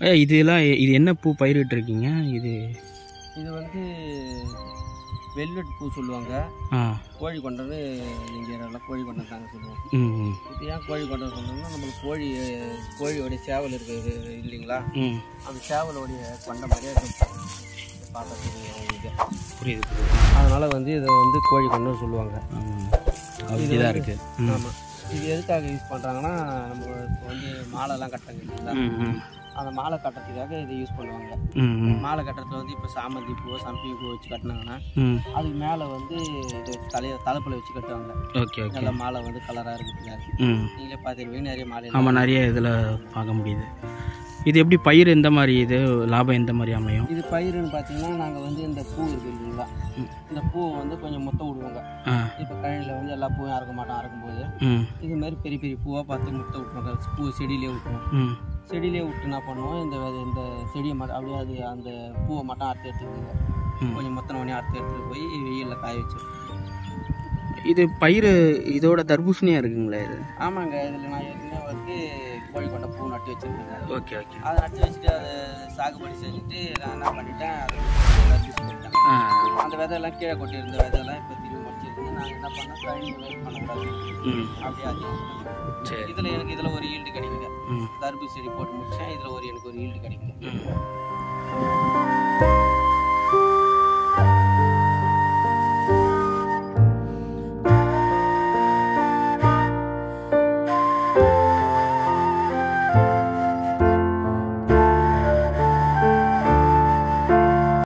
ஐயா இதெல்லாம் இது என்ன பூ பயிரிட்டு இருக்கீங்க இது இது வந்து வெல்வெட் பூ சொல்லுவாங்க ஆ கோழி கொண்டது எங்கள் ஏரியாவில் கோழி கொண்டது தாங்க சொல்லுவோம் ம் ம் இது ஏன் கோழி கொண்டது சொல்லுவோம்னா நம்மளுக்கு கோழி கோழியோடைய சேவல் இருக்குது இல்லைங்களா ம் அந்த சேவலோடைய கொண்ட மாதிரியே இருக்கும் பார்க்கறதுக்கு இது புரியுது புரியுது அதனால் வந்து இதை வந்து கோழி கொண்டது சொல்லுவாங்க ஆமாம் அப்படிதான் இருக்கு ம் ஆமாம் இது எதுக்காக யூஸ் பண்ணுறாங்கன்னா நம்ம இப்போ வந்து மாலைலாம் கட்டுறாங்க இல்லைங்களா ம் ம் அந்த மாலை கட்டுறதுக்காக இதை யூஸ் பண்ணுவாங்க ம் ம் மாலை கட்டுறதுல வந்து இப்போ சாமந்தி பூ சம்பி பூ வச்சு கட்டினாங்கன்னா ம் அதுக்கு மேலே வந்து இது தலைய தலைப்பில் வச்சு கட்டுவாங்க ஓகே ஓகே நல்ல மாலை வந்து கலராக இருக்கிறதுக்காக ம் நீங்களே பார்த்துருவீங்க நிறைய மாலை ஆமாம் நிறைய இதில் பார்க்க முடியுது இது எப்படி பயிர் எந்த மாதிரி இது லாபம் எந்த மாதிரி அமையும் இது பயிருன்னு பார்த்தீங்கன்னா நாங்கள் வந்து இந்த பூ இருக்கு இல்லைங்களா இந்த பூவை வந்து கொஞ்சம் மொத்தம் விடுவாங்க ஆ இப்போ கழனியில் வந்து எல்லா பூவும் அறக்க மாட்டோம் அறக்கும்போது ம் இது மாதிரி பெரிய பெரிய பூவாக பார்த்து முட்டை விட்டுருவாங்க பூ செடியிலே விட்டுருவோம் ம் செடியிலே விட்டு என்ன பண்ணுவோம் இந்த விதை- இந்த செடியை மட்டும் அப்படியே அது அந்த பூவை மட்டும் அறுத்து எடுத்துக்கோங்க ம். கொஞ்சம் மொத்தம் உடனே அறுத்து எடுத்துகிட்டு போய் வெயிலில் காய வச்சு இது பயிர் இதோட தர்பூசணியாக இருக்குங்களா இது ஆமாங்க இதில் நான் ஏற்கனவே வந்து கோழி கொண்ட பூ நட்டு வச்சுருக்கேன் ஓகே ஓகே அதை நட்டு வச்சுட்டு அதை சாகுபடி செஞ்சுட்டு நான் என்ன பண்ணிட்டேன் அதை நட்டு போட்டேன் ஆ அந்த விதையெல்லாம் கீழே கொட்டியிருந்த விதையெல்லாம் இப்போ திரும்பி முடிச்சிருக்கு நாங்கள் என்ன பண்ணோம் கழிவு வெயிட் பண்ணக்கூடாது ம் அப்படியே அதிகம் சரி இதில் எனக்கு இதில் ஒரு ஈல்டு கிடைக்குங்க ம் தர்பூசணி செடி போட்டு முடிச்சேன் இதில் ஒரு எனக்கு ஒரு ஈல்டு கிடைக்குங்க ம்